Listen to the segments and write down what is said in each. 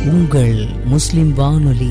உங்கள் முஸ்லிம் வானொலி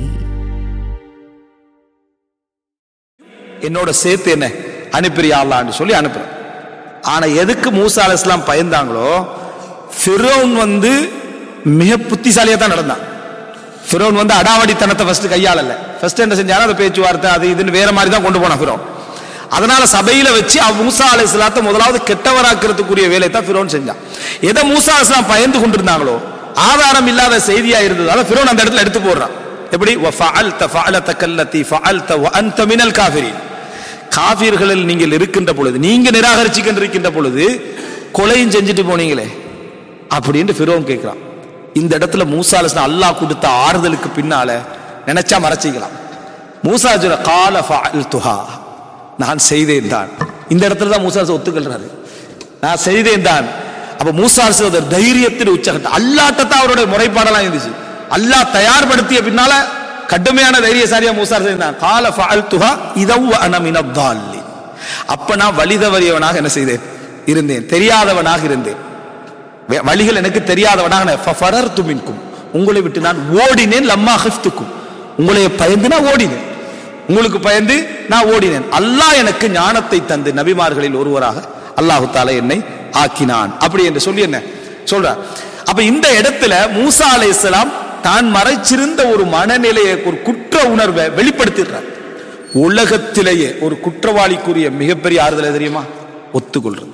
என்னோட சேர்த்து என்ன அனுப்பிறியா அல்லான்னு சொல்லி அனுப்புறேன் ஆனா எதுக்கு மூசா அலைஹிஸ்ஸலாம் பயந்தாங்களோ ஃபிரௌன் வந்து மிக புத்திசாலியா தான் நடந்தான் ஃபிரௌன் வந்து அடாவடித்தனத்தை ஃபர்ஸ்ட் கையாளல ஃபர்ஸ்ட் என்ன செஞ்சாலும் அந்த பேச்சுவார்த்தை அது இதுன்னு வேற மாதிரி தான் கொண்டு போனான் ஃபிரௌன் அதனால சபையில வச்சு அவ் மூசா அலைஹிஸ்ஸலாத்தை முதலாவது கெட்டவராக்கிறதுக்குரிய வேலையை தான் ஃபிரௌன் செஞ்சான் எதை மூசா அலைஹிஸ்ஸலாம் பயந்து கொண்டிருந்தாங்களோ ஆதாரம் இல்லாத செய்தியா இருந்ததால ஃபிரௌன் அந்த இடத்துல எடுத்து போடுறான் எப்படி وَفَعَلْتَ فَعَلَتَكَ الَّتِي فَعَلْتَ وَأَنْتَ مِنَ الْكَافِرِينَ காஃபிர்களில் நீங்கள் இருக்கின்ற பொழுது நீங்க நிராகரிச்சுக்கிட்டு இருக்கின்ற பொழுது கொலையும் செஞ்சுட்டு போனீங்களே அப்படின்னு ஃபிரோன் கேட்கிறான் இந்த இடத்துல மூசா அலைஹிஸ்ஸலாம் அல்லாஹ் கொடுத்த ஆறுதலுக்கு பின்னால நினைச்சா மறைச்சிக்கலாம் மூசா சொல்ல கால ஃபஅல்துஹா நான் செய்தேன் தான் இந்த இடத்துல தான் மூசா அலைஹிஸ்ஸலாம் ஒத்துக்கொள்றாரு நான் செய்தேன் தான் அப்ப மூசா அலைஹிஸ்ஸலாம் தைரியத்தின் உச்சகட்டம் அல்லாட்ட தான் அவருடைய முறைப்பாடெல்லாம் இருந்துச்சு அல்லாஹ் தயார்படுத்திய பின்னால கடுமையான தைரியசாலியா மூசா செய்தான் கால ஃபஅல்துஹா இதவ் அன மினத் தாலின் அப்ப நான் வழிதவறியவனாக என்ன செய்தேன் இருந்தேன் தெரியாதவனாக இருந்தேன் வே- வழிகள் எனக்கு தெரியாதவனாக நான் ஃபஃபரர்து மின்கும் உங்களை விட்டு நான் ஓடினேன் லம்மா ஹிஃப்துக்கும் உங்களை பயந்து நான் ஓடினேன் உங்களுக்கு பயந்து நான் ஓடினேன் அல்லாஹ் எனக்கு ஞானத்தை தந்து நபிமார்களில் ஒருவராக அல்லாஹு தாலா என்னை ஆக்கினான் அப்படி என்று சொல்லி என்ன சொல்றார் அப்ப இந்த இடத்துல மூசா அலைஹிஸ்ஸலாம் தான் மறைச்சிருந்த ஒரு மனநிலையை ஒரு குற்ற உணர்வை வெளிப்படுத்திடுறார் உலகத்திலேயே ஒரு குற்றவாளிக்குரிய மிகப்பெரிய ஆறுதல் எது தெரியுமா ஒத்துக்கொள்றது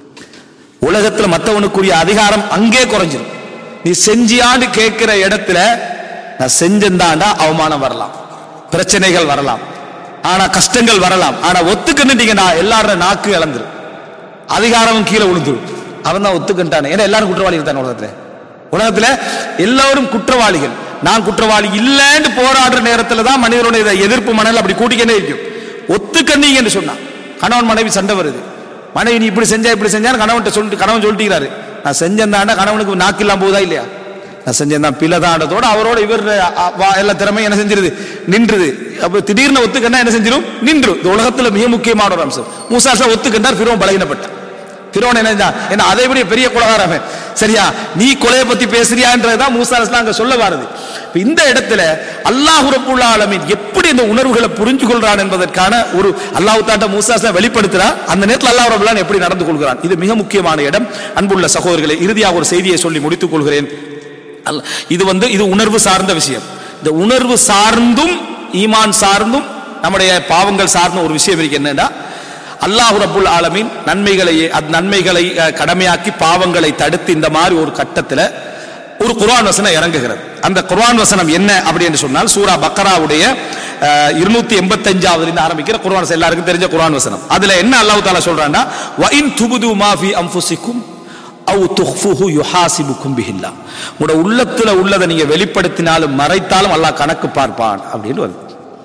உலகத்துல மத்தவனுக்குரிய அதிகாரம் அங்கே குறைஞ்சிரும் நீ செஞ்சியான்னு கேட்கிற இடத்துல நான் செஞ்சந்தாண்டா அவமானம் வரலாம் பிரச்சனைகள் வரலாம் ஆனா கஷ்டங்கள் வரலாம் ஆனா ஒத்துக்கிட்டீங்கன்னா எல்லாரும் நாக்கு இழந்துரும் அதிகாரமும் கீழே விழுந்துரும் அவன் தான் ஒத்துக்கிட்டானே ஏன்னா எல்லாரும் குற்றவாளிகள் தான் உலகத்துல உலகத்துல எல்லாரும் குற்றவாளிகள் நான் குற்றவாளி இல்லைன்னு போராடுற நேரத்துல தான் மனிதனுடைய இதை எதிர்ப்பு மணல் அப்படி கூட்டிக்கிட்டே இருக்கும் ஒத்துக்கண்ணீங்கன்னு சொன்னான் கணவன் மனைவி சண்டை வருது மனைவி நீ இப்படி செஞ்சா இப்படி செஞ்சான்னு கணவன்கிட்ட சொல்லிட்டு கணவன் சொல்லிட்டுறாரு நான் செஞ்சேன்தாண்டா கணவனுக்கு நாக்கு இல்லாம போதா இல்லையா நான் செஞ்சேன் தான் பிள்ளைதாண்டதோட அவரோட இவர் அ, வா- எல்லா திறமையும் என்ன செஞ்சிருது நின்றுது அப்ப திடீர்னு ஒத்துக்கண்டா என்ன செஞ்சிரும் நின்று இந்த உலகத்துல மிக முக்கியமான ஒரு அம்சம் மூசாசா ஒத்துக்கண்டார் பிறவும் பலகீனப்பட்டான் பிறவன் என்ன செஞ்சான்? என்ன அதை விட பெரிய கொலகாரவன் சரியா நீ கொலையை பத்தி பேசுறியான்றதுதான் மூசா அலைஹிஸ்ஸலாம் அங்க சொல்ல வருது இப்ப இந்த இடத்துல அல்லாஹ் ரப்புல் ஆலமீன் எப்படி இந்த உணர்வுகளை புரிஞ்சு கொள்றான் என்பதற்கான ஒரு அல்லாஹ் தாட்ட மூசா அலைஹிஸ்ஸலாம் வெளிப்படுத்துறா அந்த நேரத்தில் அல்லாஹ் ரப்புல் ஆலமீன் எப்படி நடந்து கொள்கிறான் இது மிக முக்கியமான இடம் அன்புள்ள சகோதரர்களை இறுதியாக ஒரு செய்தியை சொல்லி முடித்துக் கொள்கிறேன் அல்ல- இது வந்து இது உணர்வு சார்ந்த விஷயம் இந்த உணர்வு சார்ந்தும் ஈமான் சார்ந்தும் நம்முடைய பாவங்கள் சார்ந்த ஒரு விஷயம் இருக்கு என்னன்னா அல்லாஹ் ரப்புல் ஆலமீன் நன்மைகளை அது நன்மைகளை அஹ், கடமையாக்கி பாவங்களை தடுத்து இந்த மாதிரி ஒரு கட்டத்துல ஒரு குர்ஆன் வசனம் இறங்குகிறது அந்த குர்ஆன் வசனம் என்ன அப்படின்னு சொன்னால் சூரா பக்கராவுடைய இருநூத்தி எண்பத்தஞ்சாவது ஆரம்பிக்கிற குர்ஆன் வசனம் எல்லாருக்கும் தெரிஞ்ச குர்ஆன் வசனம் அதுல என்ன அல்லாஹ் தாலா சொல்றான்னா வ இன் துபுது மா ஃபி அன்ஃபுசிக்கும் அவு துஹ்ஃபுஹு யுஹாசிபுக்கும் பிஹில்லா உங்களோட உள்ளத்துல உள்ளதை நீங்க வெளிப்படுத்தினாலும் மறைத்தாலும் அல்லாஹ் கணக்கு பார்ப்பான் அப்படின்னு வருது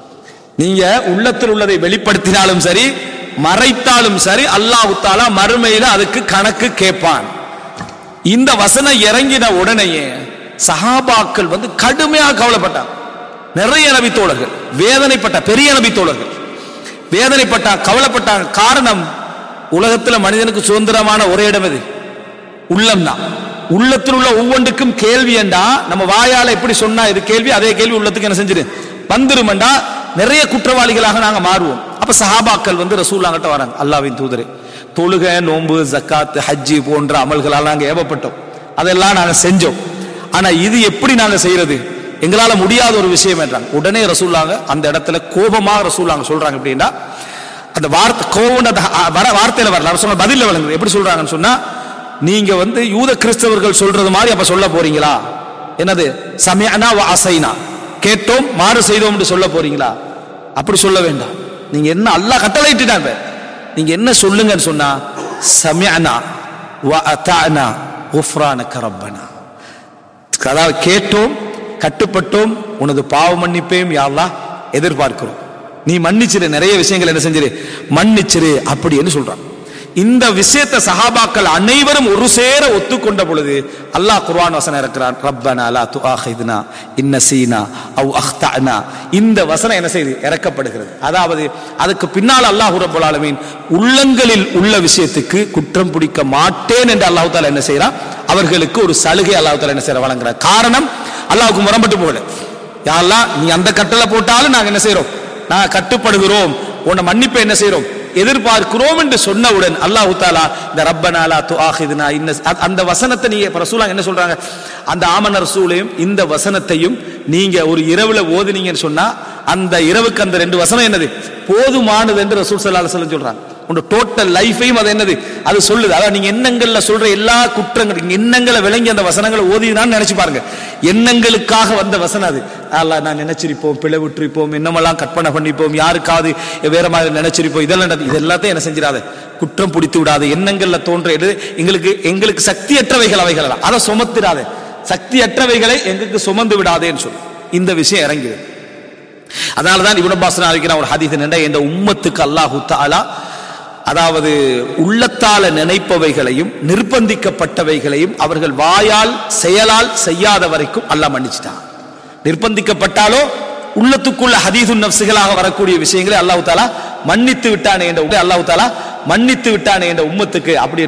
நீங்க உள்ளத்தில் உள்ளதை வெளிப்படுத்தினாலும் சரி மறைத்தாலும் சரி அல்லாஹ் தாலா மறுமையில அதுக்கு கணக்கு கேட்பான் இந்த வசனம் இறங்கின உடனேயே சஹாபாக்கள் வந்து கடுமையாக கவலைப்பட்டாங்க நிறைய நபி தோழர்கள் வேதனைப்பட்ட பெரிய நபி தோழர்கள் வேதனைப்பட்டாங்க கவலைப்பட்டாங்க காரணம் உலகத்துல மனிதனுக்கு சுதந்திரமான ஒரே இடம் எது உள்ளம்தான் உள்ளத்தில் உள்ள ஒவ்வொன்றுக்கும் கேள்வி என்றா நம்ம வாயால எப்படி சொன்னா இது கேள்வி அதே கேள்வி உள்ளத்துக்கு என்ன செஞ்சிரு வந்துருமெண்டா நிறைய குற்றவாளிகளாக நாங்க மாறுவோம் அப்ப சஹாபாக்கள் வந்து ரசூல்லாங்கிட்ட வராங்க அல்லாவின் தூதரே தொழுக நோன்பு ஜக்காத் ஹஜ்ஜி போன்ற அமல்களால் நாங்க ஏவப்பட்டோம் அதெல்லாம் நாங்க செஞ்சோம் ஆனா இது எப்படி நாங்க செய்யறது எங்களால முடியாத ஒரு விஷயம் என்றாங்க உடனே ரசூல்லாங்க அந்த இடத்துல கோபமாக ரசூல்லாங்க சொல்றாங்க எப்படின்னா அந்த வார்த்தை கோவம் அந்த அ- வர வார்த்தையில வரல அவர் சொன்ன பதில வழங்குது எப்படி சொல்றாங்கன்னு சொன்னா நீங்க வந்து யூத கிறிஸ்தவர்கள் சொல்றது மாதிரி அப்ப சொல்ல போறீங்களா என்னது சமயனா அசைனா கேட்டோம் மாறு செய்தோம் என்று சொல்ல போறீங்களா அப்படி சொல்ல வேண்டாம் நீங்க என்ன அல்லாஹ் கட்டளையிட்டுட்டாங்க நீங்க என்ன சொல்லுங்கன்னு சொன்னா சமயனா வ அத்தானா உஃப்ரானக ரப்பனா அதாவது கேட்டோம் கட்டுப்பட்டோம் உனது பாவ மன்னிப்பையும் யாரெல்லாம் எதிர்பார்க்கிறோம் நீ மன்னிச்சிரு நிறைய விஷயங்கள் என்ன செஞ்சிரு மன்னிச்சிரு அப்படின்னு சொல்றான் இந்த விஷயத்தை சஹாபாக்கள் அனைவரும் ஒரு சேர ஒத்துக்கொண்ட பொழுது அல்லாஹ் குர்ஆன் வசனம் இருக்கிறான் ரப்பனா லா துஆஹிதுனா இன்ன சீனா அவ் அஹ்தஅனா இந்த வசனம் என்ன செய்து இறக்கப்படுகிறது அதாவது அதுக்கு பின்னால் அல்லாஹ் ரப்பல் ஆலமீன் உள்ளங்களில் உள்ள விஷயத்துக்கு குற்றம் பிடிக்க மாட்டேன் என்று அல்லாஹ் தாலா என்ன செய்றான் அவர்களுக்கு ஒரு சலுகை அல்லாஹ் தாலா என்ன செய்யற வழங்குறார் காரணம் அல்லாவுக்கு முரம்பட்டு போகல யாரெல்லாம் நீ அந்த கட்டளை போட்டாலும் நாங்க என்ன செய்றோம் நாங்க கட்டுப்படுகிறோம் உன்னை மன்னிப்பை என்ன செய்றோம் எதிர்பார்க்கிறோம் என்று சொன்னவுடன் அல்லாஹ் தாலா இந்த ரப்பனாலா து ஆஹிதுனா இன்ன அ- அந்த வசனத்தை நீங்க இப்ப ரசூலாங்க என்ன சொல்றாங்க அந்த ஆமன ரசூலையும் இந்த வசனத்தையும் நீங்க ஒரு இரவுல ஓதுனீங்கன்னு சொன்னா அந்த இரவுக்கு அந்த ரெண்டு வசனம் என்னது போதுமானது என்று ரசூல் ஸல்லல்லாஹு அலைஹி வஸல்லம் சொல்றாங்க உங்க டோட்டல் லைஃபையும் அது என்னது அது சொல்லுது அதான் நீங்க எண்ணங்கள்ல சொல்ற எல்லா குற்றங்கள் நீங்க எண்ணங்களை விளங்கி அந்த வசனங்களை ஓதினான்னு நினைச்சு பாருங்க எண்ணங்களுக்காக வந்த வசனம் அது அல்ல நான் நினைச்சிருப்போம் பிழை விட்டுருப்போம் என்னமெல்லாம் கற்பனை பண்ணிப்போம் யாருக்காவது வேற மாதிரி நினைச்சிருப்போம் இதெல்லாம் நடந்து- இது எல்லாத்தையும் என்ன செஞ்சிடாத குற்றம் பிடித்து விடாத எண்ணங்கள்ல தோன்ற எது எங்களுக்கு எங்களுக்கு சக்தியற்றவைகள் அவைகள் எல்லாம். அதை சுமத்திடாத சக்தியற்றவைகளை எங்களுக்கு சுமந்து விடாதேன்னு சொல்லு இந்த விஷயம் இறங்கிது அதனாலதான் இப்னு அப்பாஸ் அறிக்கிற ஒரு ஹதீஸ் என்னடா இந்த உம்மத்துக்கு அல்லாஹு தஆலா அதாவது உள்ளத்தால நினைப்பவைகளையும் நிர்பந்திக்கப்பட்டவைகளையும் அவர்கள் வாயால் செயலால் செய்யாத வரைக்கும் அல்லாஹ் மன்னிச்சிட்டான் நிர்பந்திக்கப்பட்டாலோ உள்ளத்துக்குள்ள ஹதீது நப்சுகளாக வரக்கூடிய விஷயங்களை அல்லாஹ் தாலா மன்னித்து விட்டானே என்ற அல்லாஹ் தாலா மன்னித்து விட்டானே என்ற உம்மத்துக்கு அப்படி